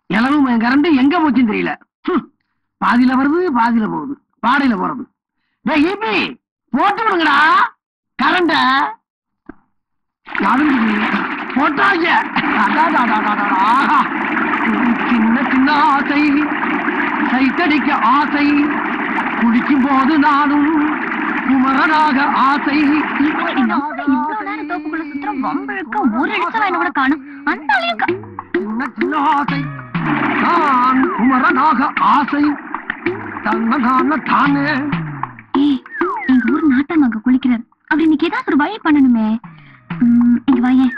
இளவு கரண்ட் எங்க போச்சுன்னு தெரியல ஹம். பாதியில வருது பாதியில போகுது பாடையில போறது டேய் ஈபி போட்டு விடுங்கடா கரண்ட போட்டாங்க அடாடாடாடாடா. சின்ன சின்ன ஆசை சைத்தடிக்க ஆசை குடிக்கும் போது நானும் குமரனாக ஆசை இவ்வளவு நேரம் தோப்புக்குள்ள சுத்துறோம் வம்பிழுக்க ஒரு இடிச்சவன் என்ன கூட காணும் அந்த ஆளையும் கா- சின்ன சின்ன ஆசை நான் குமரனாக ஆசை தன்ன தானே ஏய் எங்க ஊர் நாட்டாம அங்க குளிக்கிறார் அப்படி இன்னைக்கு ஏதாவது ஒரு வழி பண்ணணுமே ம், இங்க வாயேன்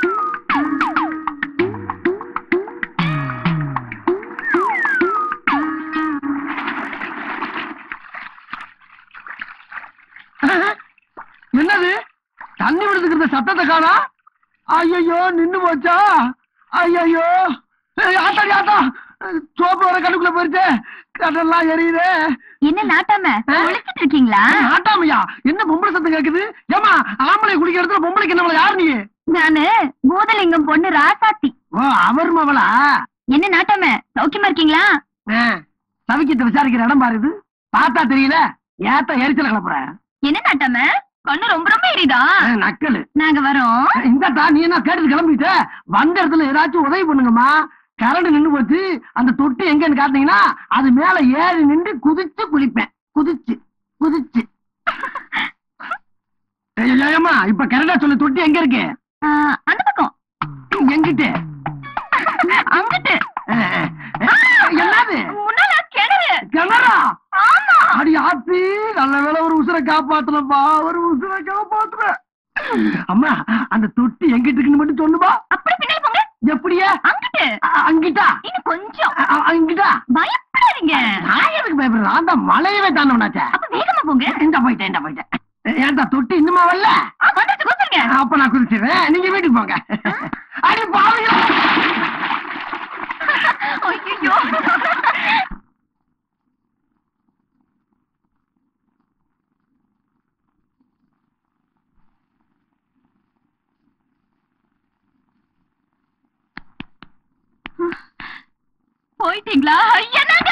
என்னது தண்ணி விடுதுக்கிற சத்தத்தை காணா ஐயோ நின்னு போச்சா ஐயோ ஆத்தாடி ஆத்தா சோப்பு வர கண்ணுக்குள்ள போயிருச்சு கடல்லாம் எரியுதே என்ன நாட்டாம குளிச்சிட்டு இருக்கீங்களா ஆட்டாமையா என்ன பொம்பளை சத்தம் கேக்குது ஏமா ஆம்பளை குடிக்கிற இடத்துல பொம்பளைக்கு என்ன யார் நீ நானு பூதலிங்கம் பொண்ணு ராசாத்தி ஓ அவர் மவளா என்ன நாட்டாம சௌக்கியமா இருக்கீங்களா சவிக்கத்தை விசாரிக்கிற இடம் பாரு இது பார்த்தா தெரியல ஏத்த எரிச்சல கிளப்புற என்ன நாட்டாம கண்ணு ரொம்ப ரொம்ப எரியுதா நக்கலு நாங்க வரோம் இந்தட்டா நீ என்ன கேட்டு கிளம்பிட்ட வந்த இடத்துல ஏதாச்சும் உதவி பண்ணுங்கம்மா கரண்ட் நின்னு போச்சு அந்த தொட்டி எங்கன்னு காட்டீங்கன்னா அது மேல ஏறி நின்று குதிச்சு குளிப்பேன் குதிச்சு குதிச்சு ஏமா இப்ப கரெக்டா சொல்லு தொட்டி எங்க இருக்கு ஆ, அந்த பக்கம் எங்கிட்ட அங்கிட்டு என்னது முன்னால கிணறு கிணறா ஆமா அடி ஆத்தி நல்ல வேளை ஒரு உசுரை காப்பாத்துனப்பா ஒரு உசுரை காப்பாத்துற அம்மா அந்த தொட்டி எங்கிட்டு இருக்குன்னு மட்டும் சொல்லுப்பா அப்படி பின்னாடி போங்க எப்படியா அங்கிட்டு அ- அங்கிட்டா இன்னும் கொஞ்சம் அ- அ- அங்கிட்டா பயப்படாதீங்க நான் எதுக்கு பயப்படுறேன் அந்த மலையவே தாண்டவனாச்சே அப்ப வேகமா போங்க இந்த போயிட்டேன் இந்த போயிட்டேன் ஏன்டா தொட்டி இன்னுமா வரல ஆ, வந்துருச்சு குதிருங்க அப்ப நான் குதிச்சிடுறேன் நீங்க வீட்டுக்கு போங்க அடி பாருங்க ஐயோ போயிட்டீங்களா என்னங்க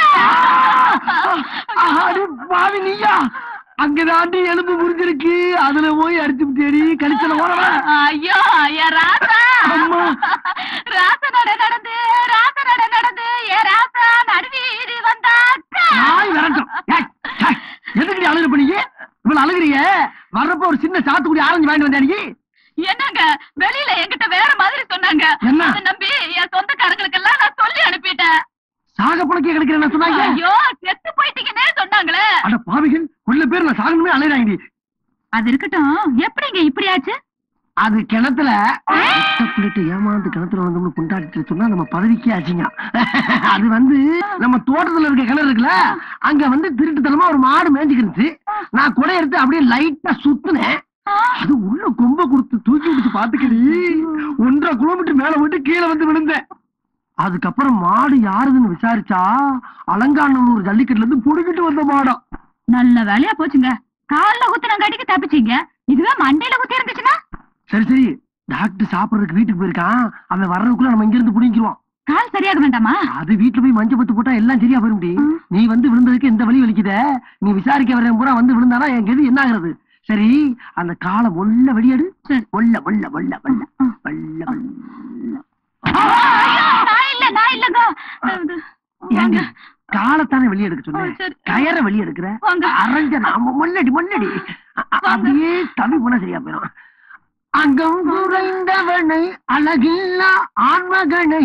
அடி பாவி நீயா அங்கதாண்டி எலும்பு முறிஞ்சிருக்கு அதுல போய் அடிச்சு தேடி கழிச்சல ஓடவன் ஐயோ ஐயா ராசா அம்மா. ராசா நட நடந்து ராசா நட நடந்து ஏ ராசா நடுவீதி வந்தாக்கா நாய் விரட்டும் ஏய், ஏய், எதுக்குடி அழுகுற பண்ணீங்க இவ்வளவு அழுகுறீங்க வர்றப்ப ஒரு சின்ன சாத்துக்குடி ஆரஞ்சு வாங்கிட்டு வந்தேன் நீ என்னங்க வெளியில என்கிட்ட வேற மாதிரி சொன்னாங்க என்ன? அதை நம்பி என் சொந்தக்காரங்களுக்கு எல்லாம் நான் சொல்லி அனுப்பிட்டேன் சாக புழக்கே கிடைக்கிறேன் சொன்னாங்க ஐயோ செத்து போயிட்டீங்கன்னே சொன்னாங்களே அட பாவிகள் உள்ள பேர் நான் சாகணுமே அலையிறாங்க அது இருக்கட்டும் எப்படிங்க இப்படி ஆச்சு அது கிணத்துல கஷ்டப்பட்டு ஏமாந்து கிணத்துல வந்து கொண்டாடிட்டு சொன்னா நம்ம பதவிக்கே ஆச்சுங்க அது வந்து நம்ம தோட்டத்துல இருக்க கிணறு இருக்குல்ல அங்க வந்து திருட்டுத்தனமா ஒரு மாடு மேய்ஞ்சுக்கிருச்சு நான் குடை எடுத்து அப்படியே லைட்டா சுத்துனேன் அது உள்ள கொம்ப கொடுத்து தூக்கி விட்டு பாத்துக்கடி ஒன்றரை கிலோமீட்டர் மேல விட்டு கீழே வந்து விழுந்தேன் அதுக்கப்புறம் மாடு யாருதுன்னு விசாரிச்சா அலங்காநல்லூர் ஜல்லிக்கட்டுல இருந்து புடிக்கிட்டு வந்த மாடம் நல்ல வேலையா போச்சுங்க கால்ல குத்துன கடிக்கு தப்பிச்சீங்க இதுவே மண்டையில குத்தி இருந்துச்சுன்னா சரி சரி டாக்டர் சாப்பிடுறதுக்கு வீட்டுக்கு போயிருக்கான் அவன் வர்றதுக்குள்ள நம்ம இங்க இருந்து புடிங்கிருவோம் கால் சரியாக வேண்டாமா அது வீட்டுல போய் மஞ்சள் பத்து போட்டா எல்லாம் சரியா வரும் டி. ம். நீ வந்து விழுந்ததுக்கு எந்த வலி வலிக்குத நீ விசாரிக்க வரேன் பூரா வந்து விழுந்தானா என் கெது என்ன ஆகுறது சரி அந்த காலை ஒல்ல வெளியெடு ஒல்ல ஒல்ல ஒல்ல ஒல்ல ஒல்ல ஒல்ல நான் இல்ல நான் இல்லங்க ஏங்க காலத்தானே வெளியெடுக்க சொன்னேன் ஆ, சரி. கயற வெளியெடுக்கிற வாங்க. அரஞ்ச நாம மொல்லடி மொல்லடி அ- அ- அப்படியே தவி போனா சரியா போயிடும் அங்கம் குறைந்தவனை அழகில்லா ஆண்மகனை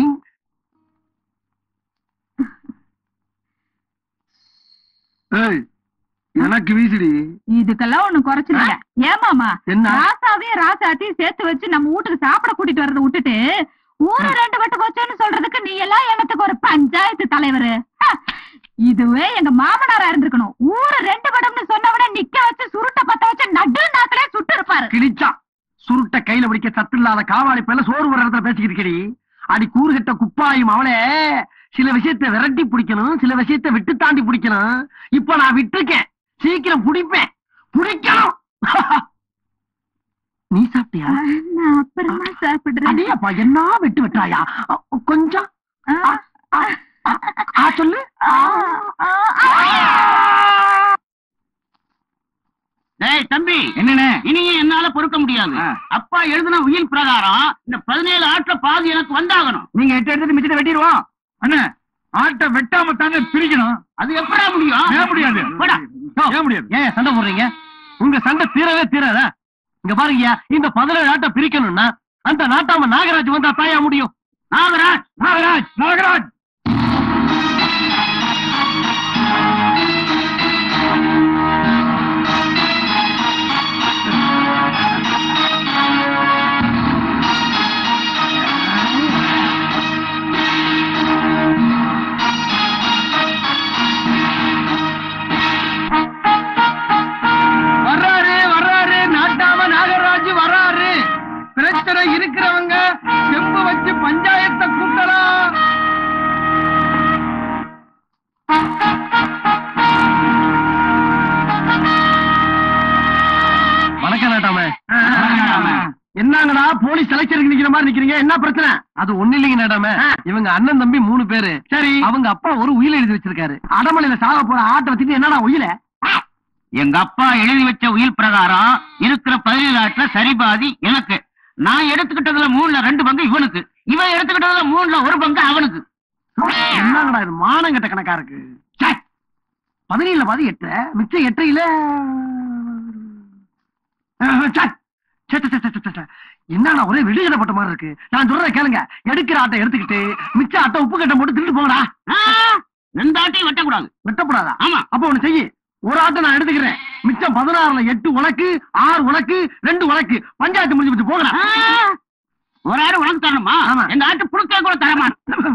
ஏய் எனக்கு வீசுடி இதுக்கெல்லாம் ஒண்ணு குறைச்சல ஏமாமா என்ன? ராசாவையும் ராசாத்தையும் சேர்த்து வச்சு நம்ம வீட்டுக்கு சாப்பிட கூட்டிட்டு வரதை விட்டுட்டு ஊரு ரெண்டு வட்டு போச்சோன்னு சொல்றதுக்கு நீ எல்லாம் எண்ணத்துக்கு ஒரு பஞ்சாயத்து தலைவரு ஹ, இதுவே எங்க மாமனாரா இருந்திருக்கணும் ஊரு ரெண்டு வடம்னு சொன்னவன நிக்க வச்சு சுருட்ட பத்த வச்சு நடு நாக்கிலே சுட்டு இருப்பாரு கிழிச்சா சுருட்ட கையில பிடிக்க சத்து இல்லாத காவாளி பேர்ல சோறு ஒரு இடத்துல பேசிக்கிட்டு இருக்கடி அடி கூறுகிட்ட குப்பாயும் அவளே சில விஷயத்தை விரட்டி பிடிக்கணும் சில விஷயத்தை விட்டு தாண்டி பிடிக்கணும் இப்ப நான் விட்டுருக்கேன் சீக்கிரம் பிடிப்பேன் பிடிக்கணும் நீ சாப்பிட்டியா நான் அப்புறமா சாப்பிடுறேன் அடியப்பா என்ன வெட்டு வெட்டாயா அ, கொஞ்சம் ஆ, அ, அ, பொறுக்க முடியாது ஆ. அப்பா எழுதின உயில் பிரகாரம் இந்த பதினேழு ஆட்டுல பாதி எனக்கு வந்தாகணும் நீங்க எட்டு எடுத்துட்டு மிச்சத்தை வெட்டிடுவோம் அண்ணா ஆட்டை வெட்டாம தாங்க பிரிக்கணும் அது எப்படா முடியும் ஏன் முடியாது போடா. ஏன் முடியாது ஏன் சண்டை போடுறீங்க உங்க சண்டை தீரவே தீராதா இங்க பாருங்கய்யா இந்த பதினேழு ஆட்டை பிரிக்கணும்னா அந்த நாட்டாம நாகராஜ் வந்தா தாயா முடியும் நாகராஜ் நாகராஜ் நாகராஜ் வர்றாரு வர்றாரு நாட்டாம நாகராஜ் வர்றாரு பிரச்சனை இருக்கிறவங்க செம்பு வச்சு பஞ்சாயத்தை கூட்டலாம் வணக்கம் நாட்டாம நாட்டாம. என்னங்கடா போலீஸ் செலக்ஷனுக்கு நிக்கிற மாதிரி நிக்கிறீங்க என்ன பிரச்சனை அது ஒண்ணு இல்லைங்க நாட்டாம இவங்க அண்ணன் தம்பி மூணு பேரு சரி அவங்க அப்பா ஒரு உயிர் எழுதி வச்சிருக்காரு அடமலையில சாக போற ஆட்டை வச்சுட்டு என்னடா உயில எங்க அப்பா எழுதி வச்ச உயில் பிரகாரம் இருக்கிற பதினேழு ஆட்டுல சரி பாதி எனக்கு நான் எடுத்துக்கிட்டதுல மூணுல ரெண்டு பங்கு இவனுக்கு இவன் எடுத்துக்கிட்டதுல மூணுல ஒரு பங்கு அவனுக்கு என்னங்கடா இது மானங்கட்ட கணக்கா இருக்கு ச்சே. பதினேழுல பாதி எட்டு மிச்சம் எட்டையில அஹ், ச்சே. ச்சே, ச்சே, ச்சே, ச்சே, ச்சே. என்னடா ஒரே விடுகடப்பட்ட மாதிரி இருக்கு நான் சொல்றத கேளுங்க எடுக்கிற ஆட்டை எடுத்துக்கிட்டு மிச்ச ஆட்டை உப்பு கட்டம் போட்டு திருட்டு போங்கடா ஆ, எந்த ஆட்டையும் வெட்டக்கூடாது வெட்டப்படாதா ஆமா அப்ப ஒண்ணு செய்யு ஒரு ஆட்டை நான் எடுத்துக்கிறேன் மிச்சம் பதினாறுல எட்டு உனக்கு ஆறு உனக்கு ரெண்டு உனக்கு பஞ்சாயத்து முடிஞ்சு வச்சு போங்கடா ஆ, ஒரு ஆடு உனக்கு தரணுமா ஆமா. எங்க ஆட்டு புழுக்க கூட தரமான்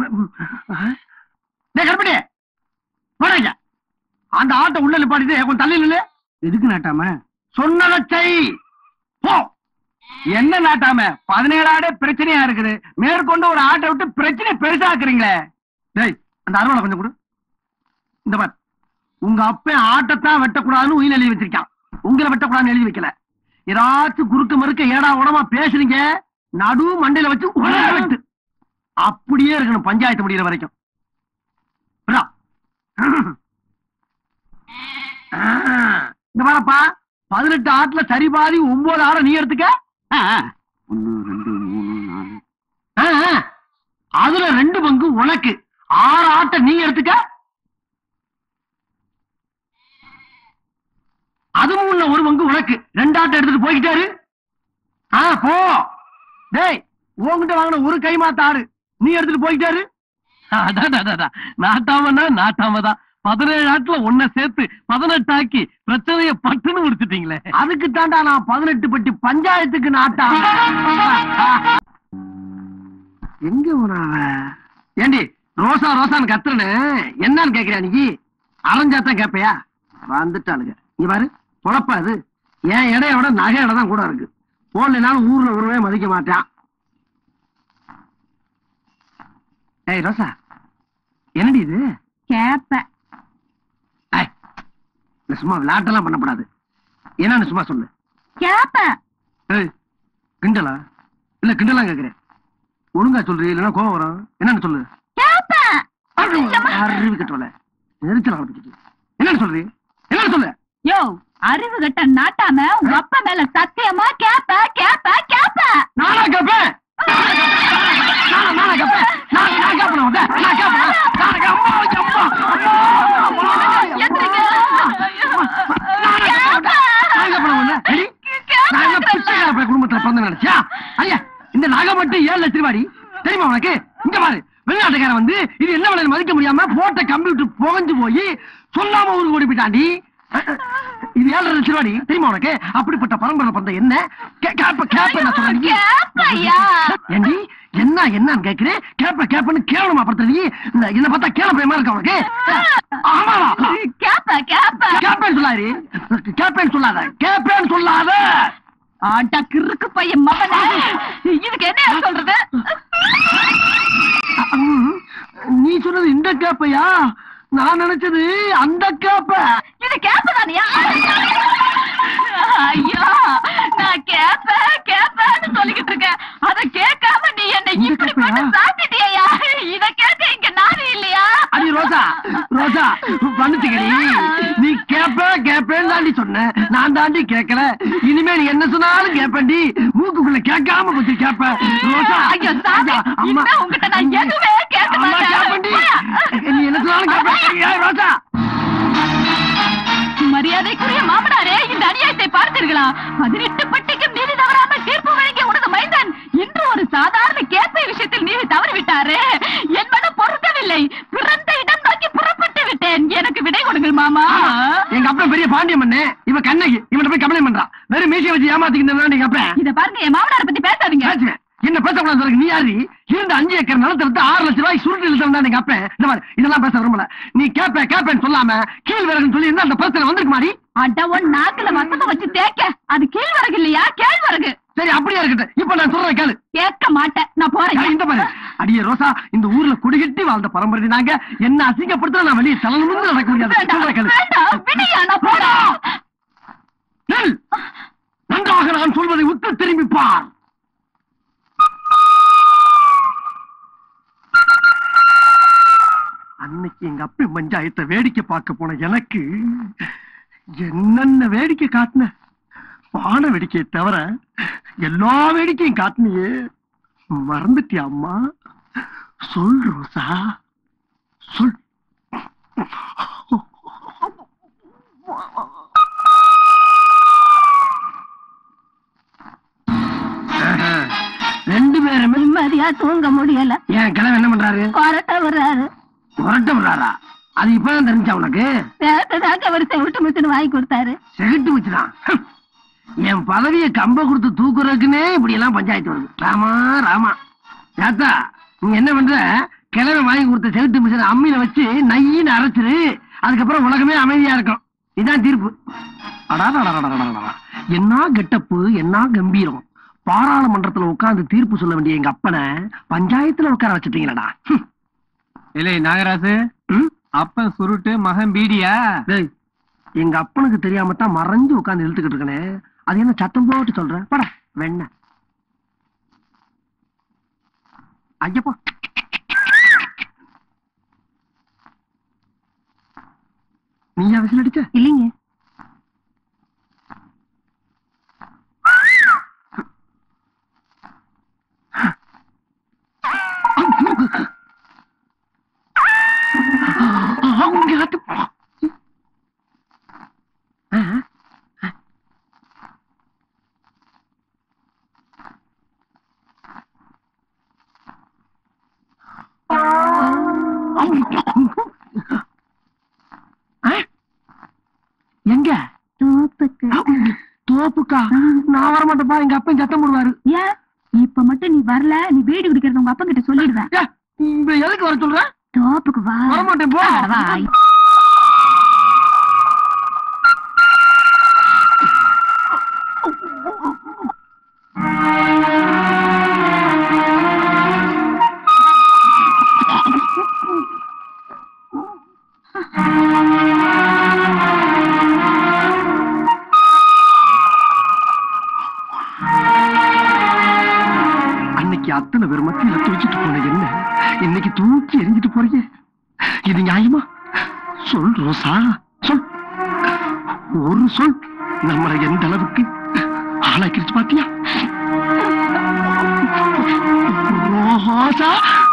டேய் கருப்பட்டி போடாங்க அந்த ஆட்டை உள்ள நிப்பாட்டிட்டு கொஞ்சம் தள்ளி நில்லு எதுக்கு நாட்டாம சொன்னதை செய் போ என்ன நாட்டாம பதினேழு ஆடே பிரச்சனையா இருக்குது மேற்கொண்டு ஒரு ஆட்டை விட்டு பிரச்சனை பெருசாக்குறீங்களே டேய் அந்த அருவாளை கொஞ்சம் கொடு இந்த பார் உங்க அப்பன் ஆட்டத்தான் வெட்டக்கூடாதுன்னு உயிர் எழுதி வச்சிருக்கான் உங்களை வெட்டக்கூடாதுன்னு எழுதி வைக்கல ஏதாச்சும் குறுக்க மறுக்க ஏடா உடமா பேசுறீங்க நடு மண்டையில வச்சு உடனே வெட்டு அப்படியே இருக்கணும் பஞ்சாயத்து முடியிற வரைக்கும் விடா. ஆ, இந்த பாரப்பா பதினெட்டு ஆட்டுல சரி பாதி ஒன்பது ஆடை நீ எடுத்துக்க ஆ, ஒண்ணு ரெண்டு மூணு நாலு ஆ, ஆ. அதுல ரெண்டு பங்கு உனக்கு ஆறு ஆட்டை நீ எடுத்துக்க அதுவும் உள்ள ஒரு பங்கு உனக்கு ரெண்டு ஆட்டை எடுத்துட்டு போய்கிட்டாரு ஆ போ டேய் உன்கிட்ட வாங்கின ஒரு கை மாத்த ஆடு நீ எடுத்துட்டு போய்கிட்டாரு நாட்டாமனா நாட்டாம தான் பதினேழு ஆட்டுல ஒன்ன சேர்த்து பதினெட்டு ஆக்கி பிரச்சனைய பட்டுன்னு முடிச்சிட்டீங்களே அதுக்கு தாண்டா நான் பதினெட்டு பட்டி பஞ்சாயத்துக்கு நாட்டா எங்க போனா அவ? ஏண்டி ரோசா ரோசான்னு கத்துறனு என்னன்னு கேக்குறியா நீ அரைஞ்சாத்தான் கேப்பையா வந்துட்டாளுங்க நீ பாரு பொழப்பா அது என் எடைய விட நகை எடை தான் கூட இருக்கு போடலைனாலும் ஊர்ல ஒருவே மதிக்க மாட்டான் ஏய் ரோசா என்னடி இது கேப்ப ஏய், இந்த சும்மா விளையாட்டெல்லாம் பண்ணக்கூடாது என்னன்னு சும்மா சொல்லு கேப்ப ஏய் கிண்டலா இல்ல கிண்டலா கேக்குறேன் ஒழுங்கா சொல்றீ இல்லைன்னா கோவம் வரும் என்னன்னு சொல்லு கேப்ப அறிவு கட்டவல நெரிச்சல் ஆரம்பிச்சிட்டு என்னன்னு சொல்றீ என்னன்னு சொல்லு யோ அறிவு கட்ட நாட்டாம உங்க அப்பா மேல சத்தியமா கேப்ப கேப்ப கேப்ப நானா கேப்பேன் நானா நானா கேப்பேன் நான் நான் கேப்பேன் உன்கிட்ட. நான் கேப்பேன் நான் கே- அம்மா அம்மா அம்மா எந்திரிங்க. நான் கேப்பேன் நான் கேப்பேன் உன்னை. ரெடி? நான் என்ன பிச்சைக்கார பையன் குடும்பத்துல பிறந்த நினைச்சியா ஐயா இந்த நகை மட்டும் ஏழு லட்சம் ரூபாடி தெரியுமா உனக்கு இங்க பாரு வெளிநாட்டுக்காரன் வந்து இது என்ன விலைன்னு மதிக்க முடியாம போட்ட கம்ப்யூட்டர் புகஞ்சு போய் சொல்லாம ஊருக்கு ஓடி போயிட்டாண்டி இது ஏழரை லட்சம் ரூபாடி தெரியுமா உனக்கு அப்படிப்பட்ட பரம்பரை பண்ற என்ன கே- கேப்ப கேப்ப நான் சொல்றேன் கேப்பையா. ஏண்டி என்ன என்னன்னு கேக்குறேன் கேப்ப கேப்பன்னு கேவலமா படுத்த நீ இந்த என்ன பார்த்தா கேள பயமா இருக்க உனக்கு ஆமாவா கேப்ப கேப்ப கேப்பேன்னு சொல்லாரு கேப்பேன்னு சொல்லாத கேப்பேன்னு சொல்லாத ஆட்டா கிறுக்கு பையன் மகனே இதுக்கு என்ன சொல்றது ம், நீ சொன்னது இந்த கேப்பையா நான் நினைச்சது அந்த கேப்ப இது கேப்ப தானியா ஐயோ நான் கேப்ப கேப்பன்னு சொல்லிக்கிட்டு இருக்கேன் அத கேட்காம நீ என்ன இந்த இப்படி கேப்பையா? போட்டு சாத்திட்டியா இத கேட்க இங்க நானும் இல்லையா அடி ரோசா ரோசா பண்ணுச்சுக்கடி நீ கேப்ப கேப்பேன்னு தாண்டி சொன்ன நான் தாண்டி கேட்கல இனிமே நீ என்ன சொன்னாலும் கேப்பேன்டி மூக்குக்குள்ள கேட்காம போச்சு கேப்ப ரோசா ஐயோ, சாமி, ஐயா, அம்மா இனிமே உன்கிட்ட நான் எதுவுமே கேட்க அம்மா, மாட்டேன். கேப்பேன்டி. போயா. நீ என்ன சொன்னாலும் கேப்பேன் ஏய், ரோசா மரியாதைக்குரிய மாமனாரே இந்த அநியாயத்தை பார்த்தீர்களா பதினெட்டு பட்டிக்கும் நீதி தவறாமல் தீர்ப்பு வழங்கிய உனது மைந்தன் இன்று ஒரு சாதாரண கேப்பை விஷயத்தில் நீதி தவறிவிட்டாரே என் மனம் பொறுக்கவில்லை பிறந்த இடம் நோக்கி புறப்பட்டு விட்டேன் எனக்கு விடை கொடுங்கள் மாமா எங்க அப்பா பெரிய பாண்டியம் பண்ணு இவ கண்ணகி இவன் போய் கம்ப்ளைண்ட் பண்றா வெறும் மீசிய வச்சு ஏமாத்திக்கிட்டு எங்க அப்பா இத பாருங்க என் மாமனாரை பத்தி பேசாதீங்க பேசுவேன் என்ன பேசக்கூடாது சொல்றீங்க? நீ யாரு இருந்த அஞ்சு ஏக்கர் நிலத்தை விட்டு ஆறு லட்சம் ரூபாய் சுருட்டு இழுத்தா எங்க அப்ப இந்த மாதிரி இதெல்லாம் பேச விரும்பல நீ கேப்ப கேப்பேன்னு சொல்லாம கீழ் விறகுன்னு சொல்லி இருந்தா அந்த பிரச்சனை வந்திருக்கு மாதிரி அட உன் நாக்குல வசத்தை வச்சு தேக்க அது கீழ்வரகு இல்லையா கேழ்வரகு சரி அப்படியே இருக்கட்டும் இப்ப நான் சொல்றேன் கேளு கேட்க மாட்டேன் நான் ஏய், போறேன் இந்த பாரு அடியே ரோசா இந்த ஊர்ல குடிகட்டி வாழ்ந்த பரம்பரை நாங்க என்ன அசிங்கப்படுத்த நான் வெளியே தலனும் நடக்க முடியாது வேண்டாம், சொல்றேன் கேளு வேண்டாம், விடுயா, நான் போறேன். நெல். நன்றாக நான் சொல்வதை உத்து திரும்பி பார் அன்னைக்கு எங்க அப்பா பஞ்சாயத்தை வேடிக்கை பார்க்க போன எனக்கு என்னென்ன வேடிக்கை காட்டின வான வேடிக்கையை தவிர எல்லா வேடிக்கையும் காட்டினியே மறந்துட்டியா அம்மா சொல் ரோசா சொல் ரெண்டு பேருமே நிம்மதியா தூங்க முடியல என் கிழமை என்ன பண்றாரு கொரட்ட விடுறாரு புரட்ட விடுறாரா அது இப்பதான் தெரிஞ்சா உனக்கு நேரத்துதாக்க அவர் செவிட்டு மிஷின் வாங்கி கொடுத்தாரு செகிட்டு வச்சுதான் என் பதவியை கம்ப கொடுத்து தூக்குறதுக்குன்னே இப்படி எல்லாம் பஞ்சாயத்து வருது ராமா ராமா ஏத்தா நீ என்ன பண்ற கிழமை வாங்கி கொடுத்த செகிட்டு மிஷின் அம்மியில வச்சு நையின்னு அரைச்சிரு அதுக்கப்புறம் உலகமே அமைதியா இருக்கும் இதான் தீர்ப்பு அடாடாடாடாடாடாடா. என்ன கெட்டப்பு என்ன கம்பீரம் பாராளுமன்றத்துல உட்கார்ந்து தீர்ப்பு சொல்ல வேண்டிய எங்க அப்பனை பஞ்சாயத்துல உட்கார வச்சுட்டீங்களடா ஹம். இல்லை நாகராசு ம்? அப்பன் சுருட்டு மகன் பீடியா டேய், எங்க அப்பனுக்கு தெரியாம தான் மறைஞ்சு உட்கார்ந்து இழுத்துக்கிட்டு இருக்கனே அது என்ன சத்தம் போட்டு சொல்ற பட வெண்ண ஐயப்பா நீயா விசில் அடிச்ச இல்லைங்க அவங்க ஆட்டு ஆ, ஆ. ஆ? எங்க தோப்புக்கு தோப்புக்கா நான் வரமாட்டேப்பா எங்க அப்பன் சத்தம் போடுவாரு ஏன் இப்ப மட்டும் நீ வரல நீ வீடு குடிக்கிறது உங்க அப்பா கிட்ட சொல்லிடுவேன் ஏ, இப்ப எதுக்கு வர சொல்ற தோப்புக்கு வா வரமாட்டேன் போ அட வா. அன்னைக்கு அத்தனை பேர் மத்தியில துடிச்சிட்டு போன என்ன இன்னைக்கு தூக்கி எரிஞ்சிட்டு போறீங்க இது நியாயமா சொல் ரோசா சொல் ஒரு சொல் நம்மளை எந்த அளவுக்கு ஆளாக்கிருச்சு பாத்தியா ரோசா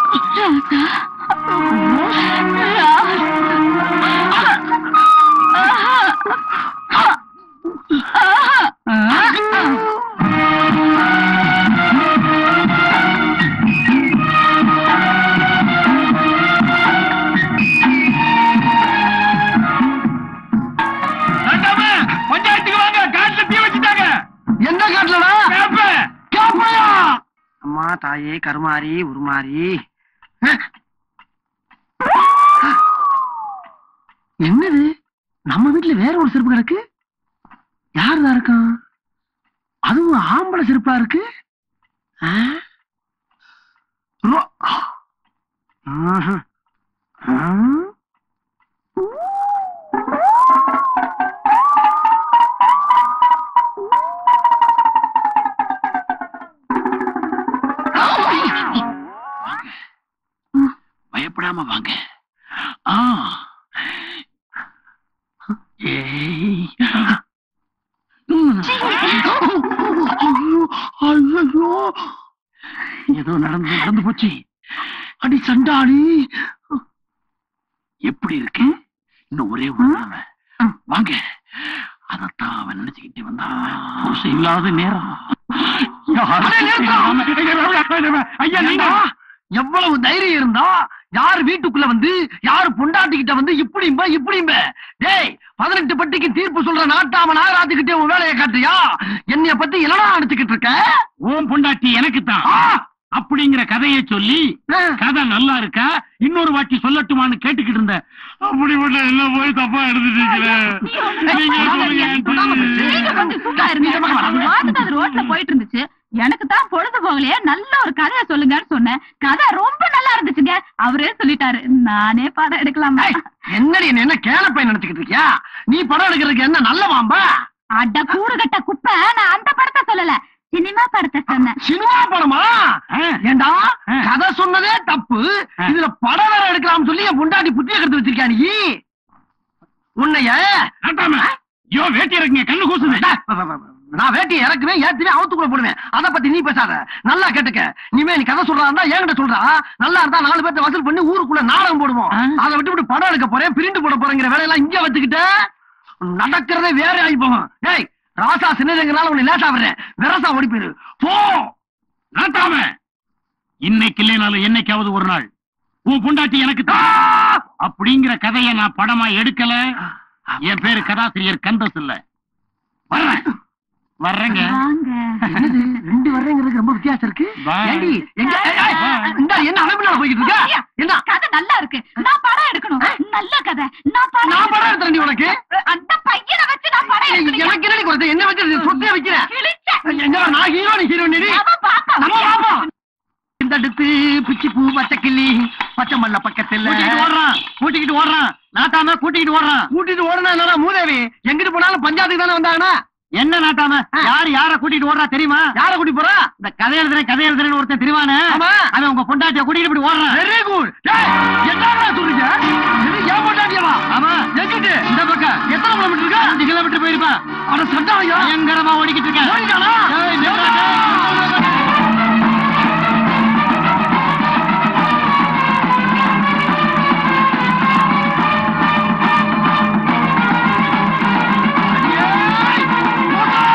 பஞ்சாயத்துக்கு வாங்க காட்டுல தீ வச்சுட்டாங்க எந்த காட்டுலடா கேப்ப கேப்பையா அம்மா தாயே கருமாரி உருமாரி என்னது நம்ம வீட்டுல வேற ஒரு செருப்பு கிடக்கு யாருதான் இருக்கான் அதுவும் ஆம்பளை செருப்பா இருக்கு ஆ? ரோ- ஆஹா. ஆ? பயப்படாம வாங்க ஆ ஏய். ம். ஐயோ ஏதோ நடந்து நடந்து போச்சு அடி சண்டாளி எப்படி இருக்கு இன்னும் ஒரே ஒரு தடவை. வாங்க அதத்தான் அவன் நினைச்சுக்கிட்டே வந்தான் புருஷன் இல்லாத நேரம் ஐயா நீங்க எவ்வளவு தைரியம் இருந்தா யார் வீட்டுக்குள்ள வந்து யாரு பொண்டாட்டிக்கிட்ட வந்து இப்படிம்ப இப்படிம்ப டேய் பதினெட்டு பட்டிக்கு தீர்ப்பு சொல்ற நாட்டாம நாகராஜுக்கிட்டே உன் வேலையை காட்டுறியா என்னைய பத்தி என்னடா அடிச்சுக்கிட்டு இருக்க ஓம் பொண்டாட்டி எனக்கு தான் ஆ! அப்படிங்கிற கதையை சொல்லி ஆ! கதை நல்லா இருக்கா இன்னொரு வாட்டி சொல்லட்டுமான்னு கேட்டுக்கிட்டு இருந்தேன் அப்படி மட்டும் என்ன போய் தப்பா எடுத்துட்டீங்களே நீங்க சொல்லுங்க நீங்க கொஞ்சம் சும்மா இருங்க. அது பாட்டுக்கு அது ரோட்ல போயிட்டு இருந்துச்சு எனக்கு தான் பொழுது போகலையே நல்ல ஒரு கதையை சொல்லுங்கன்னு சொன்னேன் கதை ரொம்ப நல்லா இருந்துச்சுங்க அவரே சொல்லிட்டாரு நானே படம் எடுக்கலாமா ஏய், என்னடி என்ன என்ன கேளப்பை நினைச்சுக்கிட்டு இருக்கியா நீ படம் எடுக்கிறதுக்கு என்ன நல்ல வாம்பா அட கூறுகட்ட குப்பை நான் அந்த படத்தை சொல்லல சினிமா படத்தை சொன்னேன் சினிமா படமா ஆ. ஏண்டா ஆ. கதை சொன்னதே தப்பு ஆ. இதுல படம் வேற எடுக்கலாம்னு சொல்லி என் பொண்டாட்டி புத்திய கெடுத்து வச்சிருக்கியா நீ உன்னைய நாட்டாம ஐயோ வேட்டி இருக்குங்க கண்ணு கூசுது டா, வ, வ, வ, நான் வேட்டியை இறக்குவேன் ஏத்துவேன் அவுத்துக்குள்ள போடுவேன் அத பத்தி நீ பேசாத நல்லா கேட்டுக்க நீமே நீ கதை சொல்றா இருந்தா என்கிட்ட சொல்றா நல்லா இருந்தா நாலு பேர்த்த வசூல் பண்ணி ஊருக்குள்ள நாடகம் போடுவோம் ஆ. அதை விட்டு விட்டு படம் எடுக்க போறேன் பிரிண்ட் போட போறேங்கிற வேலையெல்லாம் இங்க வச்சுக்கிட்ட நடக்கிறதே வேற ஆகி போகும் ஏய் ராசா சின்னதுங்கிறனால உன்னை லேசா விடுறேன் விரசா ஓடி போயிரு போ நாட்டாம இன்னைக்கு இல்லைனாலும் என்னைக்காவது ஒரு நாள் உன் பொண்டாட்டி எனக்கு ஆ! தான் அப்படிங்கிற கதையை நான் படமா எடுக்கல என் பேரு கதாசிரியர் கந்தஸ் இல்ல வர்றேன் வர்றேங்க வாங்க என்னது ரெண்டு வர்றேங்கிறதுக்கு ரொம்ப வித்தியாசம் இருக்கு Bye. ஏண்டி எங்க ஏய், ஏய், Bye. இந்தா, என்ன அமைப்பினால போய்கிட்டு இருக்க என்ன கதை நல்லா இருக்கு நான் படம் எடுக்கணும் நல்ல கதை நான் படம் நான் படம் எடுக்கணும். எடுத்துறேன் உனக்கு அந்த பையனை வச்சு நான் படம் எடுக்கணும் எனக்கு என்னடி குறைச்ச என்ன வச்சு சொத்தே வைக்கிறேன் கிழிச்ச. என்ன நான் ஹீரோ நீ ஹீரோ நீ அவன் பாப்பா. நம்ம பாப்போம் இந்த அடுத்து பிச்சி பூ பச்சை கிள்ளி பச்சை மல்ல பக்கத்துல கூட்டிக்கிட்டு ஓடுறான் கூட்டிக்கிட்டு ஓடுறான் நாட்டாம கூட்டிக்கிட்டு ஓடுறான் கூட்டிட்டு ஓடுனா என்னடா மூதேவி எங்கிட்டு போனாலும் பஞ்சாயத்துக்கு தானே வந்தாங்கன்னா என்ன நாட்டாம யாரு யார கூட்டிட்டு ஓடுறா தெரியுமா யார கூட்டி போறா இந்த கதை எழுதுறேன் கதை எழுதுறேன்னு ஒருத்தன் தெரிவானே ஆமா. அவன் உங்க பொண்டாட்டிய கூட்டிட்டு இப்படி ஓடுறான் வெரி குட் என்னடா சொல்றீங்க இது ஏன் போட்டாட்டியவா ஆமா எங்கிட்டு இந்த பக்கம் எத்தனை கிலோமீட்டர் இருக்கா அஞ்சு கிலோமீட்டர் போயிருப்பான் அட சட்டாயா பயங்கரமா ஓடிக்கிட்டு இருக்கேன் ஓடிட்டானா? ஏய், நில்றா, டேய். ஏய், போடா!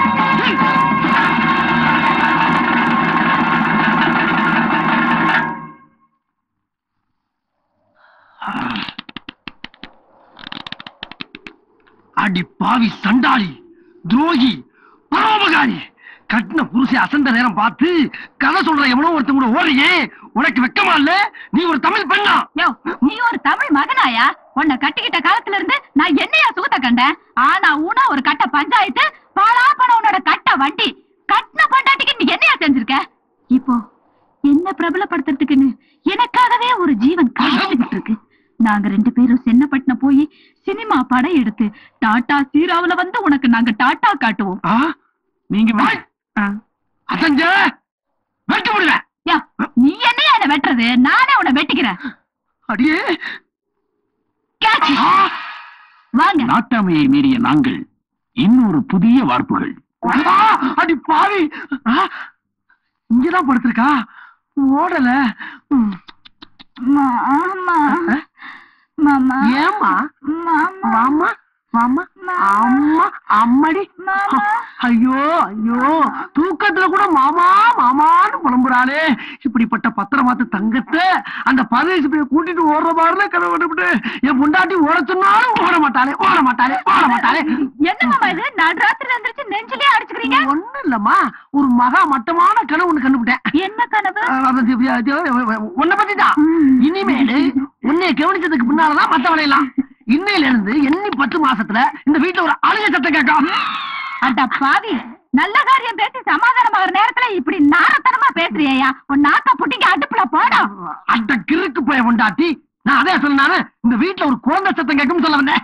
அடி பாவி சண்டாளி துரோகி பரோபகாரி கட்டின புருஷ அசந்த நேரம் பார்த்து கதை சொல்ற எவனோ ஒருத்தன் கூட ஓடுறியே உனக்கு வெக்கமா இல்ல நீ ஒரு தமிழ் பெண்ணா யோ, நீ ஒரு தமிழ் மகனாயா உன்னை கட்டிக்கிட்ட காலத்துல இருந்து நான் என்னையா சுகத்தை கண்டேன் ஆனா ஊனா ஒரு கட்ட பஞ்சாயத்து பாலா பணம் உன்னோட கட்ட வண்டி கட்டின பொண்டாட்டிக்கு நீ என்னையா செஞ்சிருக்க இப்போ என்ன பிரபலப்படுத்துறதுக்குன்னு எனக்காகவே ஒரு ஜீவன் காத்துக்கிட்டு இருக்கு நாங்க ரெண்டு பேரும் சென்னப்பட்டினம் போய் சினிமா படம் எடுத்து டாடா சீராவுல வந்து உனக்கு நாங்க டாட்டா காட்டுவோம் ஆ? நீங்க வா. வாய். அசஞ்ச வெட்ட முடியல யா, நீ என்னையா என்ன வெட்டுறது நானே உன்னை வெட்டிக்கிறேன் அடியே கேட்ச். ஆ! வாங்க நாட்டாமையை மீறிய நாங்கள் இன்னொரு புதிய வார்ப்புகள் ஆ! அடி பாவி ஆ! இங்கதான் படுத்திருக்கா ஓடல ம். மாமா ஆ? மாமா ஏம்மா மாமா மாமா மாமா அம்மா அம்மடி மாமா. ஐயோ ஐயோ தூக்கத்துல கூட மாமா மாமான்னு புலம்புறாளே இப்படிப்பட்ட பத்திரமாத்து தங்கத்தை அந்த பரதேசி போய் கூட்டிட்டு ஓடுற மாதிரில கனவு கண்டுபிட்டு என் பொண்டாட்டி ஓட சொன்னாலும் ஓட மாட்டாளே ஓட மாட்டாளே ஓட மாட்டாளே என்ன மாமா இது நடுராத்திரி வந்துருச்சு நெஞ்சிலே அடிச்சுக்கிறீங்க ஒண்ணும் இல்லம்மா ஒரு மகா மட்டமான கனவு ஒண்ணு கண்டுபிட்டேன் என்ன கனவு உன்னை பத்தி தான் இனிமேலு உன்னைய கவனிச்சதுக்கு பின்னாலதான் மத்த வேலையெல்லாம் இன்னையில இருந்து எண்ணி பத்து மாசத்துல இந்த வீட்டுல ஒரு அழுக சத்தம் கேட்கும் அட பாவி நல்ல காரியம் பேசி சமாதானமாகற நேரத்துல இப்படி நாரத்தனமா பேசுறியா உன் நாக்க புட்டிங்க அடுப்புல போடும் அட்ட கிறுக்கு போய கொண்டாட்டி நான் அதே சொன்னானே இந்த வீட்டுல ஒரு குழந்தை சத்தம் கேட்கும் சொல்ல வந்தேன்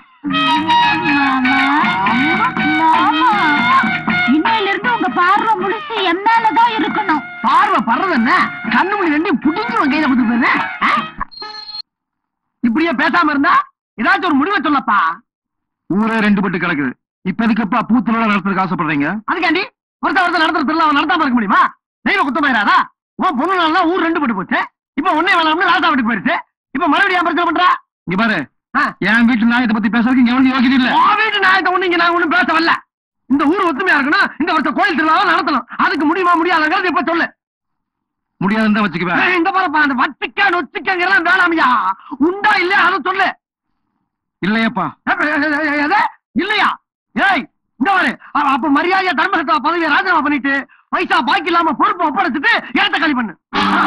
இன்னையில இருந்து உங்க பார்வை முழுசு என் மேலதான் இருக்கணும் பார்வை படுறது என்ன கண்ணு மணி ரெண்டையும் புடிஞ்சு உன் கையில கொடுத்து போயிருந்தேன் ஆ? இப்படியே பேசாம இருந்தா ஏதாச்சும் ஒரு முடிவை சொல்லப்பா ஊரே ரெண்டு பட்டு கிடக்குது இப்ப எதுக்குப்பா பூத்துல நடத்துறதுக்கு ஆசைப்படுறீங்க அதுக்காண்டி ஒருத்த ஒருத்த நடத்துற திருவிழா நடத்தாம இருக்க முடியுமா தெய்வ குத்தம் போயிடாதா உன் பொண்ணு நாள் ஊர் ரெண்டு பட்டு போச்சு இப்ப ஒன்னே வேணாம்னு லாட்டா வீட்டுக்கு போயிருச்சு இப்ப மறுபடியும் ஏன் பிரச்சனை பண்றா இங்க பாரு ஆ. என் வீட்டு நாயத்தை பத்தி பேசுறதுக்கு இங்க எவனுக்கு யோகியது இல்ல உன் வீட்டு நாயத்தை ஒண்ணு இங்க நான் ஒண்ணும் பேச வரல இந்த ஊர் ஒத்துமையா இருக்கணும் இந்த வருஷம் கோயில் திருவிழாவை நடத்தணும் அதுக்கு முடியுமா முடியாதுங்கிறது இப்ப சொல்லு முடியாதுன்னு தான் வச்சுக்குவேன் ஏய், இந்த பாருப்பா அந்த வச்சிக்க நொச்சிக்கங்கிறலாம் வேணாமையா உண்டா இல்லையா அதை சொல்லு இல்லையப்பா எது? இல்லையா ஏய் இந்த பாரு அ- அப்ப மரியாதையா தர்மசத்தா பதவியை ராஜினாமா பண்ணிட்டு பைசா பாக்கி இல்லாம பொறுப்பை ஒப்படைச்சிட்டு இடத்த காலி பண்ணு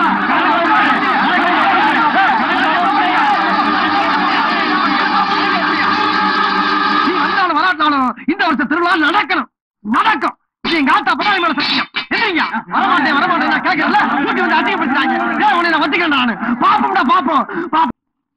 நீ வந்தாலும் வராட்டாலும் இந்த வருஷம் திருவிழா நடக்கணும் நடக்கும் இது எங்க ஆத்தா பதாரி மேல சத்தியம் என்னங்க வரமாட்டேன் வரமாட்டேன் நான் கேட்கறல கூட்டி வந்து அதிகப்படுத்தாங்க ஏன் உன்னை நான் வச்சுக்கிறேன் நானு பாப்போம்டா பாப்போம் பாப்போம்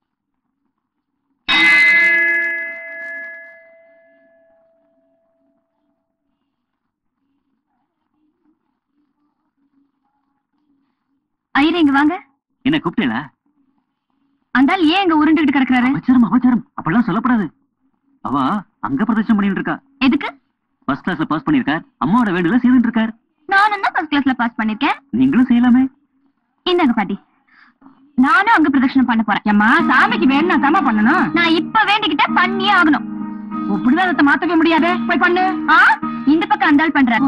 ஐயரே இங்க வாங்க என்ன கூப்பிட்டீங்களா அந்த ஆள் ஏன் இங்க உருண்டுகிட்டு கிடக்குறாரு அபச்சாரம் அபச்சாரம் அப்படிலாம் சொல்லப்படாது அவ அங்க பிரதர்ஷனம் பண்ணிட்டு இருக்கா எதுக்கு ஃபர்ஸ்ட் கிளாஸ்ல பாஸ் பண்ணிருக்கார் அம்மாவோட வேண்டுல செய்துட்டு இருக்கார் நானும் தான் ஃபர்ஸ்ட் கிளாஸ்ல பாஸ் பண்ணிருக்கேன் நீங்களும் செய்யலாமே இந்தாங்க பாட்டி நானும் அங்க பிரதட்சணம் பண்ண போறேன் அம்மா சாமிக்கு வேணும்னா தாமா பண்ணணும் நான் இப்ப வேண்டிக்கிட்ட பண்ணியே ஆகணும் இப்படிதான் அதை மாத்தவே முடியாது போய் பண்ணு ஆ இந்த பக்கம் அந்த ஆள் பண்ற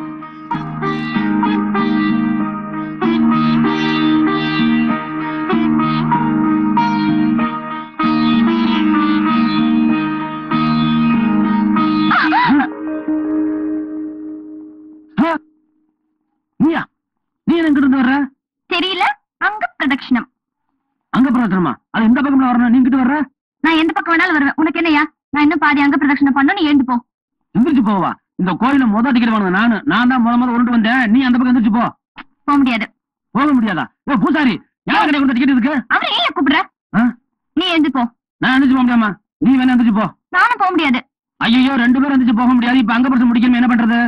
நீயா நீ எங்க இருந்து வர்ற தெரியல அங்க பிரதட்சணம் அங்க பிரதமா அது இந்த பக்கம்ல வரணும் நீ கிட்ட வர்ற நான் எந்த பக்கம் வேணாலும் வருவேன் உனக்கு என்னையா நான் இன்னும் பாதி அங்க பிரதட்சணம் பண்ணணும் நீ எழுந்து போ எந்திரிச்சு போவா இந்த கோயில முத டிக்கெட் வாங்க நானு நான் தான் முத முத உருண்டு வந்தேன் நீ அந்த பக்கம் எந்திரிச்சு போ போக முடியாது போக முடியாதா ஓ பூசாரி யார் கடை கொண்டு டிக்கெட் இருக்கு அவரை ஏன் கூப்பிடுற ஆ? நீ எழுந்து போ நான் எந்திரிச்சு போக முடியாமா நீ வேணா எந்திரிச்சு போ நானும் போக முடியாது ஐயோ ரெண்டு பேரும் எந்திரிச்சு போக முடியாது இப்ப அங்க பிரச்சனை முடிக்கணும் என்ன பண்றது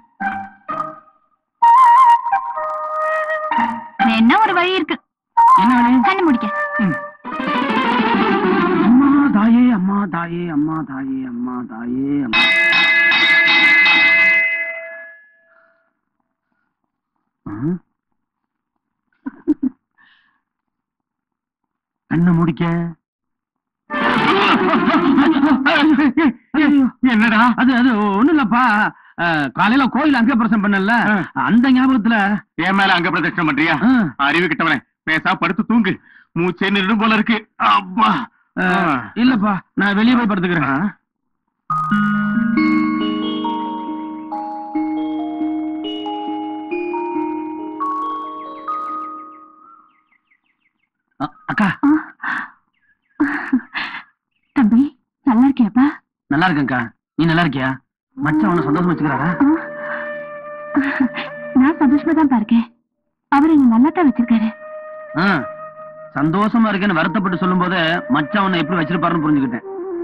என்ன ஒரு வழி இருக்கு என்ன வேலை கண்ணு முடிக்க அம்மா தாயே அம்மா தாயே அம்மா தாயே அம்மா தாயே அம்மா ஆ? கண்ணை முடிக்க என்னடா அது அது ஒண்ணு இல்லப்பா அஹ், காலையில கோயில் அங்க பிரசம் பண்ணல ஆ. அந்த ஞாபகத்துல என் மேல அங்க பிரதட்சணம் பண்றியா ஆ, அறிவு கிட்டவனே பேசா படுத்து தூங்கு மூச்சே நின்று போல இருக்கு அப்பா அஹ், இல்லப்பா நான் வெளியே போய் படுத்துக்கிறேன் அ- அக்கா தம்பி நல்லா இருக்கியாப்பா நல்லா இருக்கேன்க்கா நீ நல்லா இருக்கியா மச்சான் உன்னை சந்தோஷமா வச்சுக்கிறாரா நான் சந்தோஷமா தான் இருக்கேன் அவர் என்ன நல்லா தான் வச்சிருக்காரு ஆ, சந்தோஷமா இருக்கேன்னு வருத்தப்பட்டு சொல்லும் போது மச்சான் உன்னை எப்படி வச்சிருப்பாருன்னு புரிஞ்சுக்கிட்டேன்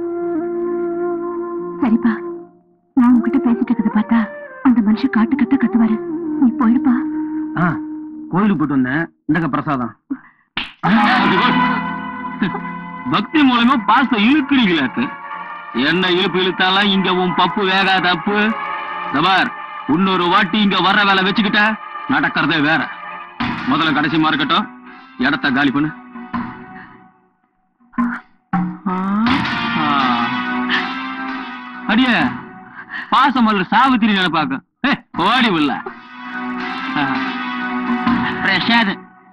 சரிப்பா நான் உங்ககிட்ட பேசிட்டு இருக்கிறத பார்த்தா அந்த மனுஷன் காட்டு கத்த கத்துவாரு நீ போயிடுப்பா ஆ, கோயிலுக்கு போயிட்டு வந்தேன் இந்தக்க பிரசாதம் பக்தி மூலமா பாச இழுக்கிறீங்களாக்கு என்ன இழுப்பு இழுத்தாலாம் இங்க உன் பப்பு வேகாத அப்பு தபார் இன்னொரு வாட்டி இங்க வர்ற வேலை வச்சுக்கிட்ட நடக்கிறதே வேற முதல்ல கடைசிமா இருக்கட்டும் இடத்த காலி பண்ணு ஆ. அடியே பாசமல்லர் சாவித்திரி நினைப்பாக்க ஏ, ஓடி உள்ள பிரசாத்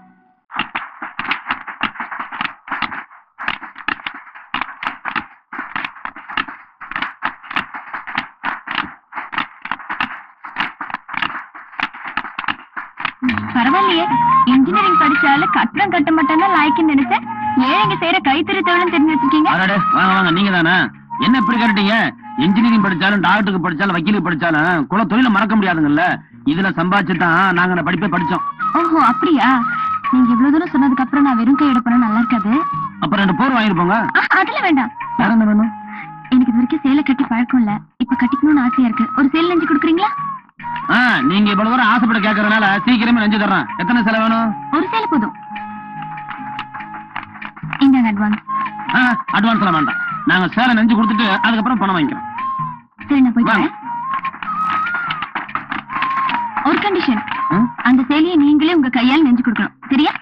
பரவாயில்லையே இன்ஜினியரிங் படிச்சாலும் கட்டடம் கட்ட மாட்டேன்னா லாய்க்குன்னு நினைச்சேன் ஏழைங்க செய்யற கைத்தறி தொழிலும் தெரிஞ்சு வச்சிருக்கீங்க அடடே வாங்க வாங்க நீங்க தானே என்ன இப்படி கேட்டீங்க இன்ஜினியரிங் படிச்சாலும் டாக்டருக்கு படிச்சாலும் வக்கீலுக்கு படிச்சாலும் குல தொழில மறக்க முடியாதுங்கல்ல இதுல சம்பாதிச்சு தான் நாங்க அந்த படிப்பே படிச்சோம் ஓஹோ அப்படியா நீங்க இவ்வளவு தூரம் சொன்னதுக்கு அப்புறம் நான் வெறும் கையோட போனா நல்லா இருக்காது அப்ப ரெண்டு போர் வாங்கிட்டு போங்க ஆ, அதெல்லாம் வேண்டாம் வேற என்ன வேணும் எனக்கு இது வரைக்கும் சேலை கட்டி பழக்கம் இல்ல இப்ப கட்டிக்கணும்னு ஆசையா இருக்கு ஒரு சேல் நெஞ்சு கொடுக்குறீங்களா ஆ, நீங்க இவ்வளவு தூரம் ஆசைப்பட கேட்கறதுனால சீக்கிரமே நெஞ்சு தர்றேன் எத்தனை செலவு வேணும் ஒரு சேலை போதும் இந்தாங்க அட்வான்ஸ் அட்வான்ஸ் எல்லாம் வேண்டாம் நாங்க சேலை நெஞ்சு கொடுத்துட்டு அதுக்கப்புறம் பணம் வாங்கிக்கிறோம் சரி நான் போயிட்டு வாங்க. வரேன். ஒரு கண்டிஷன் ம்? அந்த சேலையை நீங்களே உங்க கையால் நெஞ்சு கொடுக்கணும் சரியா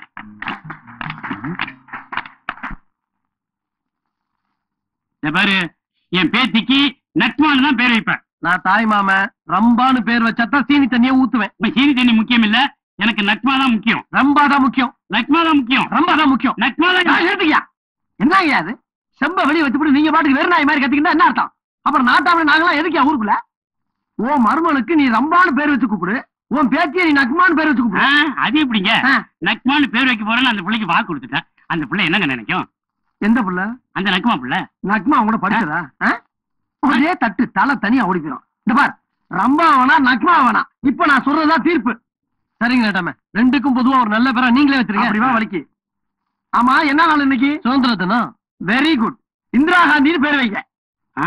இந்த பாரு என் பேத்திக்கு நட்மான்னு தான் பேர் வைப்பேன் நான் தாய் மாமன் ரம்பான்னு பேர் வச்சாதான் சீனி தண்ணியை ஊத்துவேன் இப்ப சீனி தண்ணி முக்கியம் இல்ல எனக்கு நட்மா தான் முக்கியம் ரம்பா தான் முக்கியம் நட்மா தான் முக்கியம் ரம்பா தான் முக்கியம் நட்மா நான் தான் எடுத்துக்கியா என்னங்க அது செம்ப வெளிய வச்சுப்புட்டு நீங்க பாட்டுக்கு வெறும் நாய் மாதிரி கத்திக்கிட்டா என்ன அர்த்தம் அப்புறம் நாட்டாம நாங்களாம் எதுக்கியா ஊருக்குள்ள உன் மருமனுக்கு நீ ரம்பான்னு பேர் வச்சு கூப்பிடு உன் பேத்திய நீ நக்மான்னு பேர் வச்சு ஆ, கூப்பிடு அது எப்படிங்க ஆ. நக்மான்னு பேர் வைக்க போறேன்னு அந்த பிள்ளைக்கு வாக்கு கொடுத்துட்டேன் அந்த பிள்ளை என்னங்க நினைக்கும் எந்த புள்ள அந்த நக்மா பிள்ளை நக்மா அவங்க கூட படிச்சதா ஆ? ஒரே தட்டு தலை தனியா ஓடி போயிடும் இந்த பார் ரம்பா வேணா நக்மா வேணா இப்ப நான் சொல்றதா தீர்ப்பு சரிங்க நேட்டாம ரெண்டுக்கும் பொதுவா ஒரு நல்ல பேரா நீங்களே வச்சிருக்கீங்க அப்படிவா வலிக்கு ஆமா என்ன நாள் இன்னைக்கு சுதந்திர தினம் வெரி குட் இந்திரா காந்தின்னு பேர் வைங்க ஆ?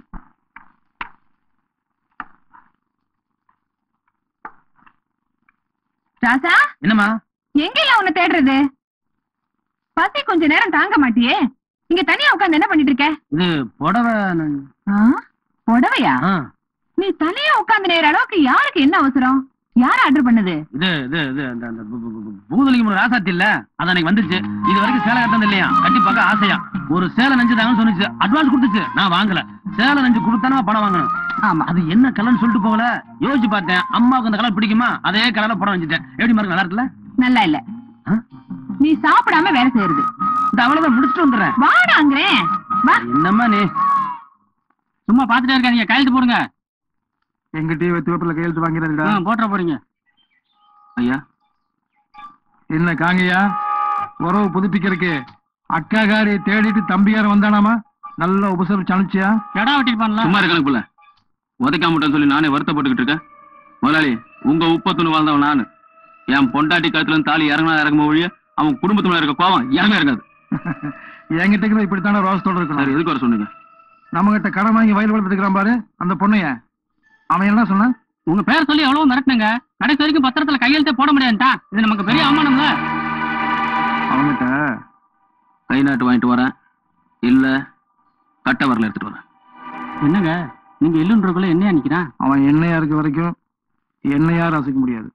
ராசா என்னம்மா எங்கெல்லாம் உன்னை தேடுறது பசி கொஞ்ச நேரம் தாங்க மாட்டியே இங்க தனியா உட்கார்ந்து என்ன பண்ணிட்டு இருக்க இது புடவை ஆ? புடவையா நீ தனியா உட்கார்ந்து நேர அளவுக்கு யாருக்கு என்ன அவசரம் யார் ஆர்டர் பண்ணது இது இது இது அந்த அந்த பூ- பூ- பூ- பூதலிங்க முறை ராசாத்தி இல்ல அது அன்னைக்கு வந்துச்சு இது வரைக்கும் சேலை கட்டது இல்லையா கட்டி பார்க்க ஆசையா ஒரு சேலை நெஞ்சு தாங்கன்னு சொன்னுச்சு அட்வான்ஸ் கொடுத்துச்சு நான் வாங்கல சேலை நெஞ்சு கொடுத்தானே பணம் வாங்கணும் ஆமா அது என்ன கலர்னு சொல்லிட்டு போகல யோசிச்சு பார்த்தேன் அம்மாவுக்கு அந்த கலர் பிடிக்குமா அதே கலர்ல படம் வச்சுட்டேன் எப்படி மாதிரி நல்லா இருக்குல்ல நல்லா இல்ல ஆ? நீ சாப்பிடாம வேலை செய்யறது இந்த அவ்வளவுதான் முடிச்சுட்டு வந்துடுறேன் வாடாங்கிறேன் வா என்னம்மா நீ சும்மா பாத்துட்டே இருக்காதீங்க கையெழுத்து போடுங்க எங்கிட்டயே வெத்து வேப்பில கையெழுத்து வாங்கிறதுடா ஆ, போட்டுற போறீங்க ஐயா என்ன காங்கய்யா உறவு புதுப்பிக்கிறதுக்கு அக்காகாரி தேடிட்டு தம்பியார் வந்தானாமா நல்ல உபசரிச்சு அனுப்பிச்சியா கடா வெட்டிருப்பான்ல சும்மா இருக்கானு புள்ள உதைக்காமட்டேன்னு சொல்லி நானே வருத்தப்பட்டுக்கிட்டு இருக்கேன் முதலாளி உங்க உப்பத்துன்னு வாழ்ந்தவன் நானு என் பொண்டாட்டி கழுத்துல இருந்து தாலி இறங்கினா இறங்கும ஒழிய அவன் குடும்பத்துல இருக்க கோவம் இறங்க இருக்காது என்கிட்ட இப்படித்தானே ரோசத்தோட சார் இருக்கணும் எதுக்கு வர சொன்னீங்க நம்ம கிட்ட கடன் வாங்கி வயல் வளர்த்துக்கிறான் பாரு அந்த பொண்ணைய அவன் என்ன சொன்னான் உங்க பேர் சொல்லி எவ்வளவு மிரட்டுங்க கடைசி வரைக்கும் பத்திரத்துல கையெழுத்தே போட முடியாதுட்டா இது நமக்கு பெரிய அவமானம்ல அவன்கிட்ட கை நாட்டு வாங்கிட்டு வரேன் இல்ல கட்ட வரல எடுத்துட்டு வரேன் என்னங்க நீங்க இல்லுன்றக்குள்ள என்னையா நிக்கிறான் அவன் எண்ணெயா இருக்க வரைக்கும் என்னையா ரசிக்க முடியாது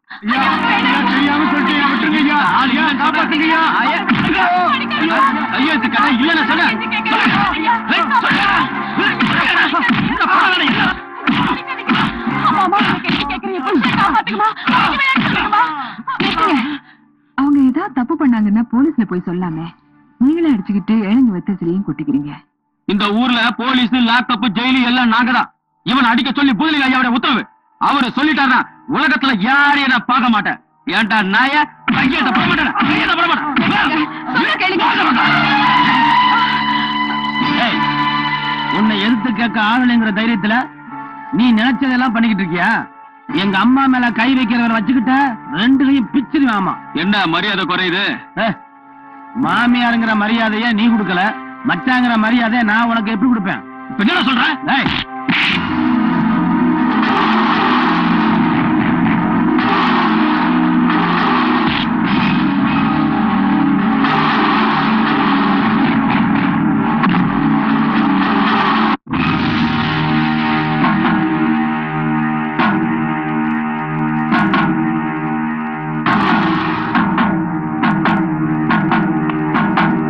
கையெழுத்து கடை இல்லைன்னு சொல்ல அவங்க ஏதாவது தப்பு பண்ணாங்கன்னா போலீஸ்ல போய் சொல்லாமே நீங்களே அடிச்சுக்கிட்டு இழந்து வெத்தச்சிலையும் கொட்டிக்கிறீங்க இந்த ஊர்ல போலீஸ் லாக்அப் ஜெயிலு எல்லாம் நாங்க தான் இவன் அடிக்க சொல்லி புதுலிங்க ஐயாவுடைய உத்தரவு அவரு சொல்லிட்டாரா உலகத்துல யாரையும் நான் பார்க்க மாட்டேன் ஏன்டா நாய கையெழுத்த போட மாட்டேன் கையெழுத்த போட மாட்டேன் ஏய், உன்னை எதிர்த்து கேட்க ஆளுங்கிற தைரியத்துல நீ நினைச்சதெல்லாம் பண்ணிக்கிட்டு இருக்கியா எங்க அம்மா மேல கை வைக்கிறவரை வச்சுக்கிட்ட ரெண்டு கையும் பிச்சிருவேன் ஆமா என்ன மரியாதை குறையுது மாமியாருங்கிற மரியாதைய நீ கொடுக்கல மச்சாங்கிற மரியாதைய நான் உனக்கு எப்படி கொடுப்பேன் இப்ப என்ன சொல்றேன் டேய்,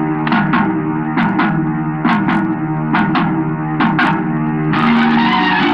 ஆ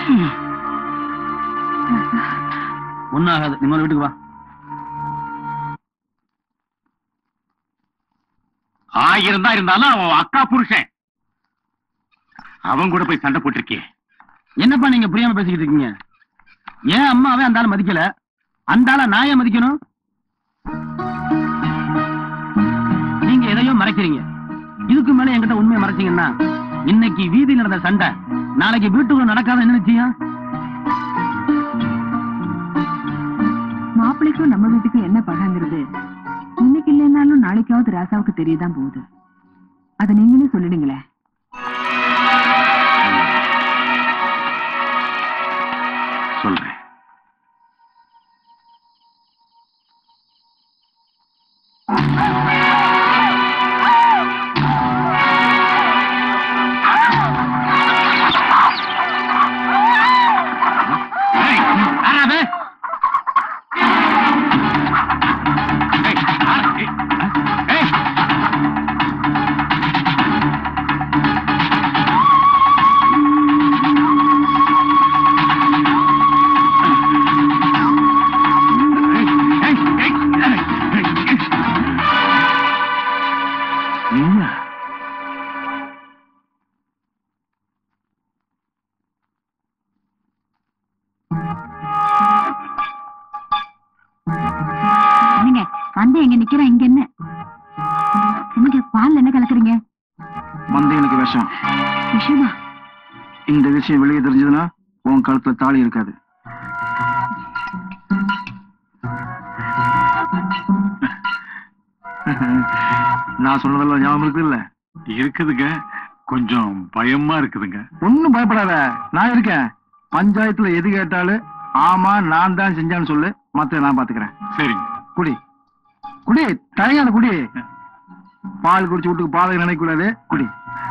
ஒன்னும் ஆகாது நீ முதல்ல வீட்டுக்கு வா ஆயிரம் தான் இருந்தாலும் அவன் அக்கா புருஷன் அவன் கூட போய் சண்டை போட்டிருக்கே என்னப்பா நீங்க புரியாம பேசிக்கிட்டு இருக்கீங்க ஏன் அம்மாவே அந்த ஆளை மதிக்கல அந்த ஆளை நான் ஏன் மதிக்கணும் நீங்க எதையோ மறைக்கிறீங்க இதுக்கு மேல என்கிட்ட உண்மையை மறைச்சீங்கன்னா இன்னைக்கு வீதியில் நடந்த சண்டை நாளைக்கு வீட்டுக்குள்ள நடக்காத என்ன நிச்சயம் மாப்பிள்ளைக்கும் நம்ம வீட்டுக்கும் என்ன பகங்கிறது இன்னைக்கு இல்லைன்னாலும் நாளைக்காவது ராசாவுக்கு தெரியதான் போகுது அத நீங்களே சொல்லிடுங்களேன் சொல்றேன் ஏய், யாரா அது? ஏய், யாரு? ஏய், ஏய். ஏய், ஏய், ஏய், ஏய், ஏய். நீயா? என்னங்க வந்து எங்க நிக்கிறேன் இங்க என்ன என்னங்க பால்ல என்ன கலக்குறீங்க வந்து எனக்கு விஷம் விஷயமா இந்த விஷயம் வெளியே தெரிஞ்சதுன்னா உன் கழுத்துல தாலி இருக்காது நான் சொன்னதெல்லாம் ஞாபகம் இருக்கு இல்ல இருக்குதுங்க கொஞ்சம் பயமா இருக்குதுங்க ஒண்ணும் பயப்படாத நான் இருக்கேன் பஞ்சாயத்துல எது கேட்டாலும் ஆமா நான் தான் செஞ்சான்னு சொல்லு மத்த நான் பாத்துக்கிறேன் சரிங்க குடி குடி தயங்காத குடி பால் குடிச்சு வீட்டுக்கு பாதை நினைக்க கூடாது குடி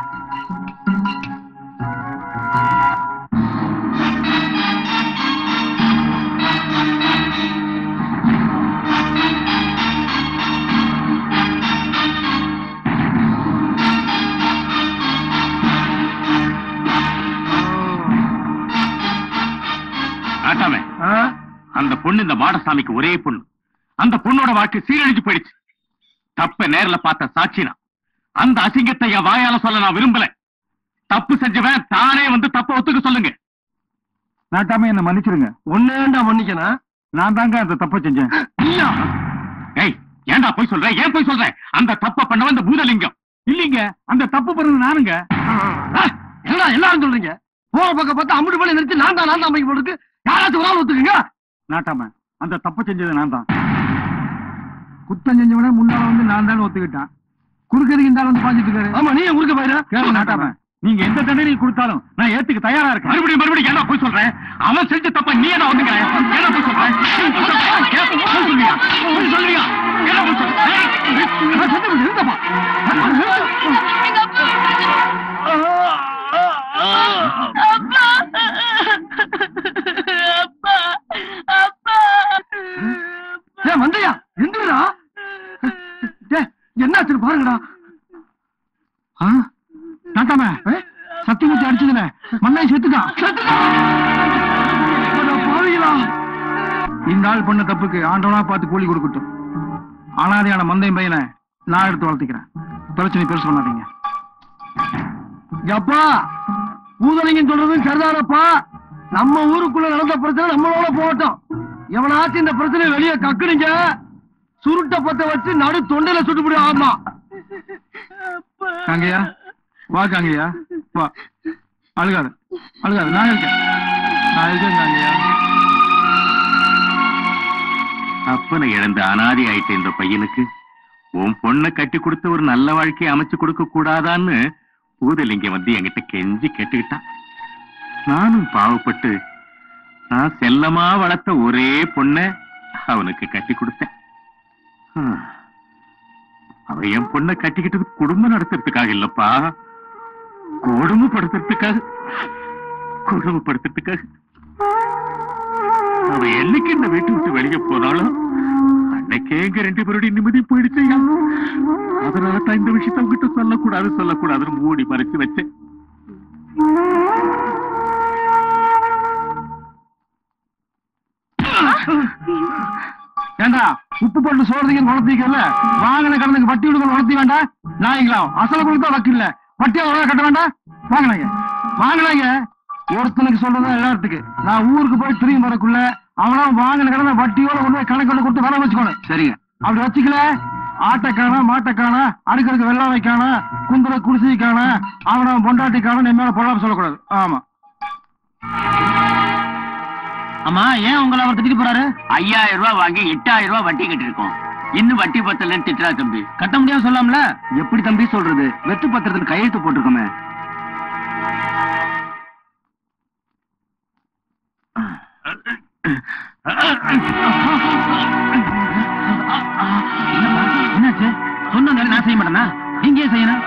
ஆட்டாமே ஆ? அந்த பொண்ணு இந்த மாடசாமிக்கு ஒரே பொண்ணு அந்த பொண்ணோட வாழ்க்கை சீரழிஞ்சு போயிடுச்சு தப்ப நேர்ல பார்த்த சாட்சினா அந்த அசிங்கத்தை என் வாயால சொல்ல நான் விரும்பல தப்பு செஞ்சவன் தானே வந்து தப்ப ஒத்துக்க சொல்லுங்க நாட்டாம என்ன மன்னிச்சிருங்க ஒன்னேண்டா மன்னிக்கணும் நான் தாங்க அந்த தப்பை செஞ்சேன் ஏய் ஏன்டா போய் சொல்ற ஏன் போய் சொல்ற அந்த தப்ப பண்ணவன் இந்த பூதலிங்கம் இல்லீங்க அந்த தப்பு பண்ணது நானுங்க என்ன எல்லாரும் சொல்றீங்க போற பக்கம் பார்த்தா அம்புட்டு பண்ணி நிறுத்தி நான் தான் நான் தான் அமைக்க போட்டுருக்கு யாராச்சும் ஒரு ஆள் ஒத்துக்குங்க நாட்டாம அந்த தப்பு செஞ்சது நான் தான் குத்தம் செஞ்சவன முன்னால வந்து நான் தான் ஒத்துக்கிட்டான் குறுக்கதுக்கு இந்த ஆள் வந்து பாஞ்சிட்டு இருக்காரு ஆமா நீ குறுக்க பாயிரா கேளு நாட்டாம நீங்க எந்த தண்டனையும் கொடுத்தாலும் நான் ஏத்துக்க தயாரா இருக்கேன் மறுபடியும் மறுபடியும் ஏன்னா போய் சொல்றேன் அவன் செஞ்ச தப்ப நீ என்ன ஒத்துக்கிற ஏன்னா போய் சொல்றேன் ஏன் போய் சொல்றியா போய் சொல்றியா ஏன்னா போய் சொல்றேன் நான் சத்தம் போட்டு இருந்தப்பா ஏன் வந்தையா எந்திரா என்னாச்சு பாருங்கடா ஆ? நாட்டாம சத்தி வச்சு அடிச்சதுல மண்ணை செத்துக்கான் பாவிகளா இந்த ஆள் பண்ண தப்புக்கு ஆண்டவனா பார்த்து கூலி கொடுக்கட்டும் அனாதையான மந்தையும் பையனை நான் எடுத்து வளர்த்திக்கிறேன் பிரச்சனை பெருசு பண்ணாதீங்க அப்பா பூதலிங்கம் சொல்றதும் சரிதானப்பா நம்ம ஊருக்குள்ள நடந்த பிரச்சனை நம்மளோட போகட்டும் எவனாச்சும் இந்த பிரச்சனை வெளியே கக்குனீங்க சுருட்ட பத்த வச்சு நடு தொண்டையில சுட்டு முடியும் ஆமா காங்கய்யா வா காங்கய்யா வா அழுகாத அழுகாத நான் இருக்கேன் நான் இருக்கேன் காங்கய்யா அப்பனை இழந்த அனாதி ஆயிட்ட இந்த பையனுக்கு உன் பொண்ணை கட்டி கொடுத்து ஒரு நல்ல வாழ்க்கையை அமைச்சு கொடுக்க கூடாதான்னு பூதலிங்கம் வந்து என்கிட்ட கெஞ்சி கேட்டுக்கிட்டான் நானும் பாவப்பட்டு நான் செல்லமா வளர்த்த ஒரே பொண்ணை அவனுக்கு கட்டி கொடுத்தேன் ஹம். அவன் என் பொண்ணை கட்டிக்கிட்டது குடும்பம் நடத்துறதுக்காக இல்லப்பா கொடுமைப்படுத்துறதுக்காக கொடுமைப்படுத்துறதுக்காக அவ என்னைக்கு இந்த வீட்டை விட்டு வெளியே போனாலும் அன்னைக்கே எங்க ரெண்டு பேருடைய நிம்மதி போயிடுச்சு ஐயா. அதனால தான் இந்த விஷயத்த உங்ககிட்ட சொல்லக்கூடாது சொல்லக்கூடாதுன்னு மூடி மறைச்சு வச்சேன் உப்பு போட்டு சோறுதிங்க குளத்திக்கல வாங்கின கடனுக்கு வட்டி விடுங்க குளத்தி வேண்டாம் நாய்ங்களா அசல கொடுத்தா வக்கு இல்ல வட்டியா ஒரு கட்ட வேண்டாம் வாங்கினாங்க வாங்கினாங்க ஒருத்தனுக்கு சொல்றது எல்லாத்துக்கு நான் ஊருக்கு போய் திரும்பி வரக்குள்ள அவனா வாங்கின கடனை வட்டியோட கொண்டு போய் கணக்கு கொடுத்து வர வச்சுக்கணும் சரிங்க அப்படி வச்சுக்கல ஆட்டைக்கான மாட்டைக்கான அடுக்கிறதுக்கு வெள்ளம் வைக்கான குந்துரை குடிசைக்கான அவன பொண்டாட்டிக்கான என் மேல பொல்லாம சொல்லக்கூடாது ஆமா அம்மா ஏன் உங்களை அவர் திட்டிட்டு போறாரு ஐயாயிரம் ரூபாய் வாங்கி எட்டாயிரம் ரூபாய் வட்டி கட்டிருக்கோம் இன்னும் வட்டி பத்தலன்னு திட்டுறா தம்பி கட்ட முடியாம சொல்லாம்ல எப்படி தம்பி சொல்றது வெத்து பத்திரத்துல கையெழுத்து போட்டிருக்கோமே என்னாச்சு சொன்ன நான் செய்ய மாட்டேனா நீங்க ஏன் செய்யணும்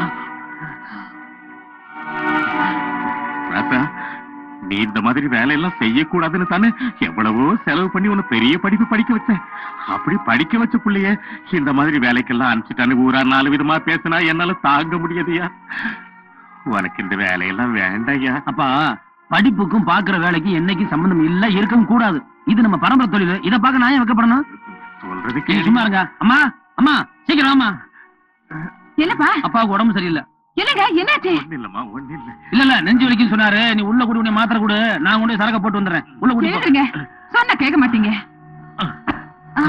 ராசா நீ இந்த மாதிரி வேலையெல்லாம் செய்யக்கூடாதுன்னு தானே எவ்வளவோ செலவு பண்ணி உன்னை பெரிய படிப்பு படிக்க வச்சேன் அப்படி படிக்க வச்ச புள்ளைய இந்த மாதிரி வேலைக்கெல்லாம் அனுப்பிச்சிட்டான்னு ஊரா நாலு விதமா பேசினா என்னால தாங்க முடியாதுயா உனக்கு இந்த வேலையெல்லாம் வேண்டாயா அப்பா படிப்புக்கும் பாக்குற வேலைக்கும் என்னைக்கும் சம்பந்தம் இல்ல இருக்கவும் கூடாது இது நம்ம பரம்பரை தொழில் இத பார்க்க நான் ஏன் வைக்கப்படுறேன் சொல்றது நீங்க கேளு. சும்மா இருங்க அம்மா அம்மா சீக்கிரம் அம்மா என்னப்பா அப்பாவுக்கு உடம்பு சரியில்லை என்னங்க என்னாச்சு ஒண்ணு இல்லம்மா ஒண்ணு இல்ல இல்ல இல்ல நெஞ்சு வலிக்குன்னு சொன்னாரு நீ உள்ள கூடி உடனே மாத்திரை கொடு நான் கொண்டு போய் சரக்க போட்டு வந்துடுறேன் உள்ள கூடி போ. கேளுங்க சொன்னா கேட்க மாட்டீங்க ஆ,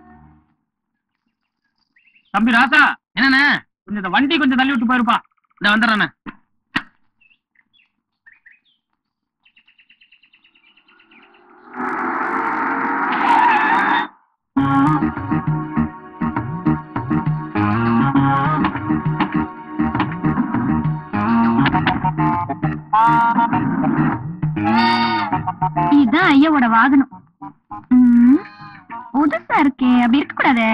தம்பி ராசா என்னண்ணே கொஞ்சம் இந்த வண்டி கொஞ்சம் தள்ளி விட்டு போயிருப்பா இந்த வந்துடுறேண்ணே இதுதான் ஐயாவோட வாகனம் ம், புதுசா இருக்கே அப்படி இருக்க கூடாதே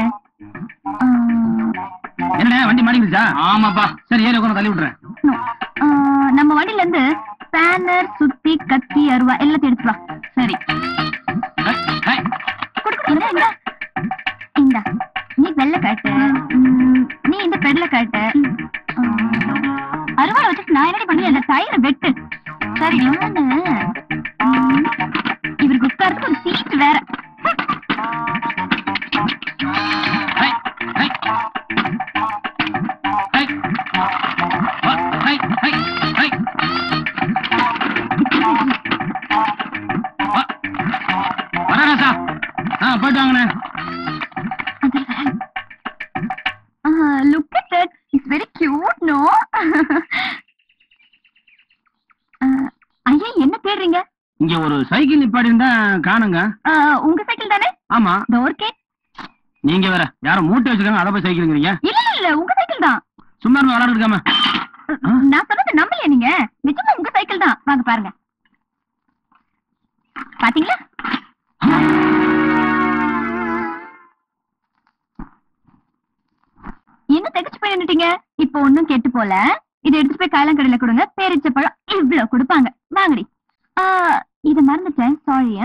என்னண்ணே வண்டி மாட்டிக்கிடுச்சா ஆமாப்பா சரி ஏறி உட்காந்து தள்ளி விட்டுறேன் நம்ம வண்டியில இருந்து ஸ்பேனர் சுத்தி கத்தி அருவா எல்லாத்தையும் எடுத்து வா சரி ஹை, ஹை. குடு, குடு, இந்தா, இந்தா. இந்தா நீ வெள்ள காட்டு ம், நீ இந்த பெடல காட்டு அருவாளை வச்சுட்டு நான் என்னடி பண்ணி அந்த டயரை வெட்டு சரி நானு ம், இவருக்கு உட்கார்றதுக்கு ஒரு சீட் வேற ஹை, ஹை. ஹை. வா, ஹை, ஹை, ஹை. வா. வரேன் ராசா ஆ போயிட்டு வாங்கண்ணே look at it it's very cute no ஐயா என்ன தேடுறீங்க இங்க ஒரு சைக்கிள் நிப்பாடி இருந்தா காணுங்க ஆ, உங்க சைக்கிள் தானே ஆமா டோர்கே நீங்க வேற யாரும் மூட்டை வச்சிருக்காங்க அதை போய் சைக்கிள்ங்கிறீங்க இல்ல இல்ல இல்ல உங்க சைக்கிள் தான் சும்மா இருந்து விளாட இருக்காம நான் சொன்னது நம்பலையா நீங்க நிஜமா உங்க சைக்கிள் தான் வாங்க பாருங்க பாத்தீங்களா என்ன தகச்சு போய் நின்னுட்டீங்க இப்போ ஒண்ணும் கெட்டு போல இதை எடுத்துட்டு போய் காலங்கடையில கொடுங்க பேரிச்ச பழம் இவ்வளவு கொடுப்பாங்க வாங்கடி ஆ, இத மறந்துட்டேன் சாரியா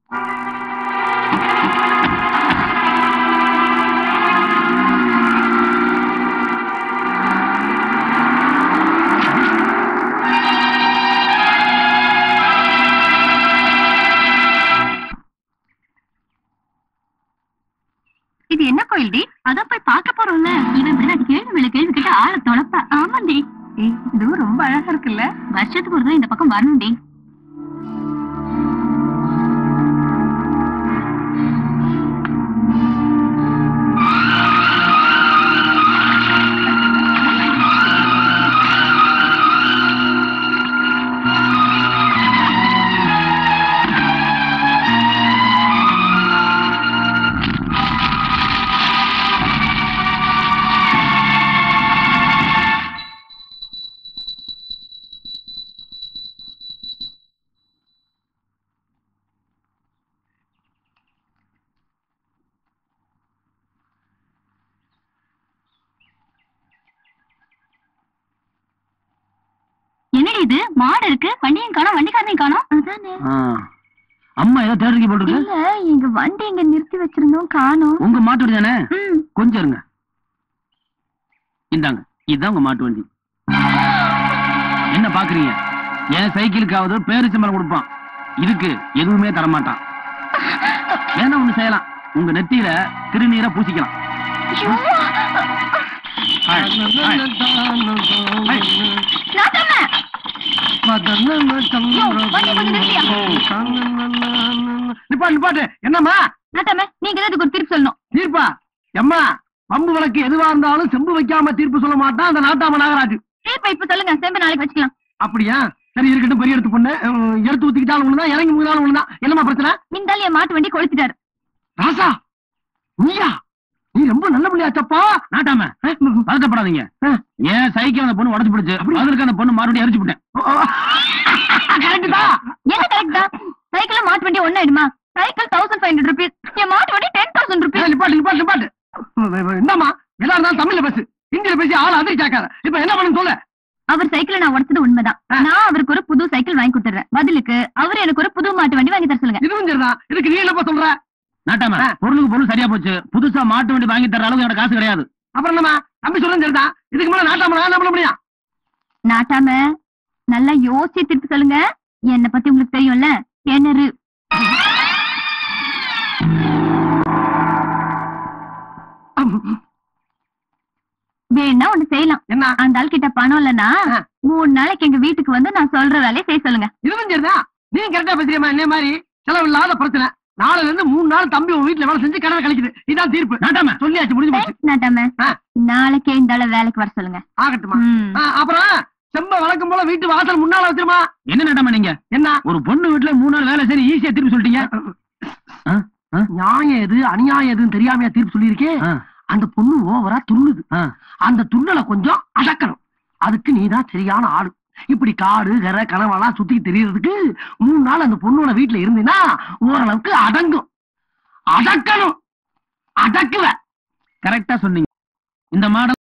இது என்ன கோயில் டி அதான் போய் பார்க்க போறோம்ல இவன் இப்படி அது கேள்வி மேல கேள்வி கிட்ட ஆள தொலைப்ப ஆமாண்டி ஏய் இதுவும் ரொம்ப அழகா இருக்குல்ல வருஷத்துக்கு ஒரு தடவை இந்த பக்கம் வரணும்டி என்னடி இது மாடு இருக்கு வண்டியும் காணோம் வண்டிக்காரனையும் காணோம் அதானே ஆ. அம்மா ஏதோ தேடுறீங்க போல் இருக்கு இல்ல எங்க வண்டி இங்க நிறுத்தி வச்சிருந்தோம் காணோம் உங்க மாட்டு வண்டி தானே ம் கொஞ்சம் இருங்க இந்தாங்க இதுதான் உங்க மாட்டு வண்டி என்ன பாக்குறீங்க என் சைக்கிளுக்காவது பேரிச்சம்பரம் கொடுப்பான் இதுக்கு எதுவுமே தரமாட்டான் வேணா ஒண்ணு செய்யலாம் உங்க நெத்தியில திருநீரை பூசிக்கலாம் நாட்டாம யோ, வண்டியை கொஞ்சம் நிறுத்தியா? நிப்பாட்டு நிப்பாட்டு என்னம்மா நாட்டாம நீங்க தான் இதுக்கு ஒரு திருப்பி சொல்லணும் தீர்ப்பா எம்மா பம்பு வழக்கு எதுவா இருந்தாலும் செம்பு வைக்காம தீர்ப்பு சொல்ல மாட்டான் அந்த நாட்டாம நாகராஜ் தீர்ப்பை இப்ப சொல்லுங்க செம்பு நாளைக்கு வச்சுக்கலாம் அப்படியா சரி இருக்கட்டும் பெரிய எடுத்து பொண்ணு அஹ், எடுத்து ஊத்திக்கிட்டாலும் ஒண்ணுதான் இறங்கி முங்கினாலும் ஒண்ணுதான் என்னம்மா பிரச்சனை இந்த ஆளு என் மாட்டு வண்டி கொளுத்திட்டாரு ராசா நீயா நீ ரொம்ப நல்ல பிள்ளையாச்சப்பா நாட்டாம பதட்டப்படாதீங்க ஏன் சைக்கிள் அந்த பொண்ணு உடச்சு பிடிச்சு அப்படியா? அதற்கு அந்த பொண்ணு மறுபடியும் அரிச்சு விட்டேன் கரெக்ட் தான் என்ன கரெக்ட் தான் சைக்கிள் மாட்டு வண்டி ஒண்ணாயிடுமா cycle thousand five hundred rupees என் மாட்டு வண்டி டென் தௌசண்ட் ஏய், ருபீஸ் நிப்பாட்டு நிப்பாட்டு நிப்பாட்டு என்னம்மா எதா இருந்தாலும் தமிழ்ல பேசு இந்தியில பேசி ஆள் அதிர்ச்சி ஆக்காத இப்ப என்ன பண்ணு சொல்லு அவர் சைக்கிளை நான் உடச்சது உண்மைதான் நான் அவருக்கு ஒரு புது சைக்கிள் வாங்கி கொடுத்துறேன் பதிலுக்கு அவர் எனக்கு ஒரு புது மாட்டு வண்டி வாங்கி தர சொல்லுங்க இதுவும் சரிதான் இதுக்கு நீ என்னப்பா சொல்ற நாட்டாம ஆ. பொருளுக்கு பொருள் சரியா போச்சு புதுசா மாட்டு வண்டி வாங்கி தர அளவுக்கு எனக்கு காசு கிடையாது அப்புறம் என்னம்மா தம்பி சொல்றது சரிதான் இதுக்கு மேல நாட்டாம நான் என்ன பண்ண முடியும் நாட்டாம நல்லா யோசிச்சு திருப்பி சொல்லுங்க என்ன பத்தி உங்களுக்கு தெரியும்ல கிணறு வேணா ஒண்ணு செய்யலாம் என்ன அந்த ஆள் கிட்ட பணம் இல்லனா ஆ. மூணு நாளைக்கு எங்க வீட்டுக்கு வந்து நான் சொல்ற வேலையை செய்ய சொல்லுங்க இதுவும் சரிதான் நீ கரெக்டா பேசுறியம்மா என்ன மாதிரி செலவு இல்லாத பிரச்சனை நாளைல இருந்து மூணு நாள் தம்பி உன் வீட்டுல வேலை செஞ்சு கடனை கழிக்குது இதான் தீர்ப்பு நாட்டாம சொல்லியாச்சு முடிஞ்சு போச்சு Thanks, நாட்டாம ஆ. நாளைக்கே இந்த ஆளை வேலைக்கு வர சொல்லுங்க ஆகட்டுமா ம். ஆ, அப்புறம் செம்ப வழக்கம் போல வீட்டு வாசல் முன்னால வச்சிருமா என்ன நாட்டாம நீங்க என்ன ஒரு பொண்ணு வீட்டுல மூணு நாள் வேலை சரி ஈஸியா திருப்பி சொல்லிட்டீங்க ஆ? ஆ? நியாயம் எது அநியாயம் எதுன்னு தெரியாமையா தீர்ப்பு சொல்லியிருக்கேன் ஆ, அந்த பொண்ணு ஓவரா துள்ளுது ஆ. அந்த துள்ளலை கொஞ்சம் அடக்கணும் அதுக்கு நீதான் சரியான ஆளு இப்படி காடு கரை கனவெல்லாம் சுத்தி தெரியறதுக்கு மூணு நாள் அந்த பொண்ணோட வீட்டுல இருந்தீன்னா ஓரளவுக்கு அடங்கும் அடக்கணும் அடக்குவ கரெக்டா சொன்னீங்க இந்த மாடல்